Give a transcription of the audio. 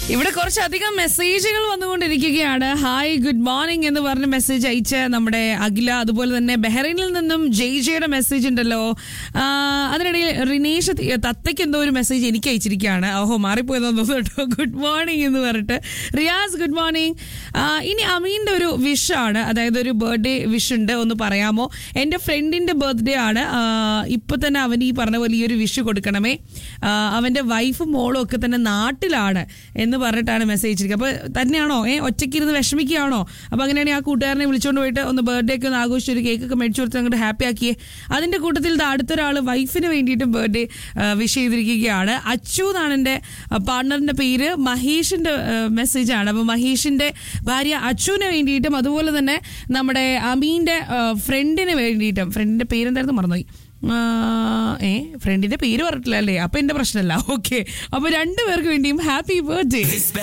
ഇവിടെ കുറച്ചധികം മെസ്സേജുകൾ വന്നുകൊണ്ടിരിക്കുകയാണ് ഹായ് ഗുഡ് മോർണിംഗ് എന്ന് പറഞ്ഞ് മെസ്സേജ് അയച്ച നമ്മുടെ അഖില അതുപോലെ തന്നെ ബഹ്റൈനിൽ നിന്നും ജയ് ജയുടെ മെസ്സേജ് ഉണ്ടല്ലോ ആ, അതിനിടയിൽ റിനേഷ് തി- തത്തയ്ക്ക് എന്തോ ഒരു മെസ്സേജ് എനിക്ക് അയച്ചിരിക്കുകയാണ് ഓഹോ മാറിപ്പോയതെന്ന് തോന്നുന്നു കേട്ടോ ഗുഡ് മോർണിംഗ് എന്ന് പറഞ്ഞിട്ട് റിയാസ് ഗുഡ് മോർണിംഗ് ഇനി അമീൻ്റെ ഒരു വിഷ് ആണ് അതായത് ഒരു ബർത്ത്ഡേ വിഷ് ഉണ്ട് ഒന്ന് പറയാമോ എൻ്റെ ഫ്രണ്ടിൻ്റെ ബർത്ത്ഡേ ആണ് ആ, ഇപ്പൊ തന്നെ അവൻ ഈ പറഞ്ഞ പോലെ ഈ ഒരു വിഷ് കൊടുക്കണമേ ആ, അവൻ്റെ വൈഫും മോളും ഒക്കെ തന്നെ നാട്ടിലാണ് എന്ന് പറഞ്ഞിട്ടാണ് മെസ്സേജ് അയച്ചിരിക്കുന്നത് അപ്പോൾ തന്നെയാണോ ഏ ഒറ്റയ്ക്കിരുന്ന് വിഷമിക്കുകയാണോ അപ്പോൾ അങ്ങനെയാണെങ്കിൽ ആ കൂട്ടുകാരനെ വിളിച്ചുകൊണ്ട് പോയിട്ട് ഒന്ന് ബർത്ത്ഡേ ഒക്കെ ഒന്ന് ആഘോഷിച്ച് ഒരു കേക്കൊക്കെ മേടിച്ചു കൊടുത്ത് അങ്ങോട്ട് ഹാപ്പി ആക്കിയേ അതിൻ്റെ കൂട്ടത്തിൽ ദാ അടുത്തൊരാൾ വൈഫിന് വേണ്ടിയിട്ടും ബർത്ത്ഡേ വിഷ് ചെയ്തിരിക്കുകയാണ് അച്ചു എന്നാണ് എൻ്റെ പാർട്ണറിൻ്റെ പേര് മഹേഷിൻ്റെ മെസ്സേജാണ് അപ്പോൾ മഹേഷിൻ്റെ ഭാര്യ അച്ചുവിന് വേണ്ടിയിട്ടും അതുപോലെ തന്നെ നമ്മുടെ അമീൻ്റെ ഫ്രണ്ടിന് വേണ്ടിയിട്ടും ഫ്രണ്ടിൻ്റെ പേരെന്തായിരുന്നു മറന്നുപോയി ആ, ഏ ഫ്രണ്ടിന്റെ പേര് പറഞ്ഞിട്ടില്ല അല്ലേ അപ്പൊ എന്റെ പ്രശ്നമല്ല ഓക്കെ അപ്പൊ രണ്ടുപേർക്ക് വേണ്ടിയും ഹാപ്പി ബർത്ത്ഡേ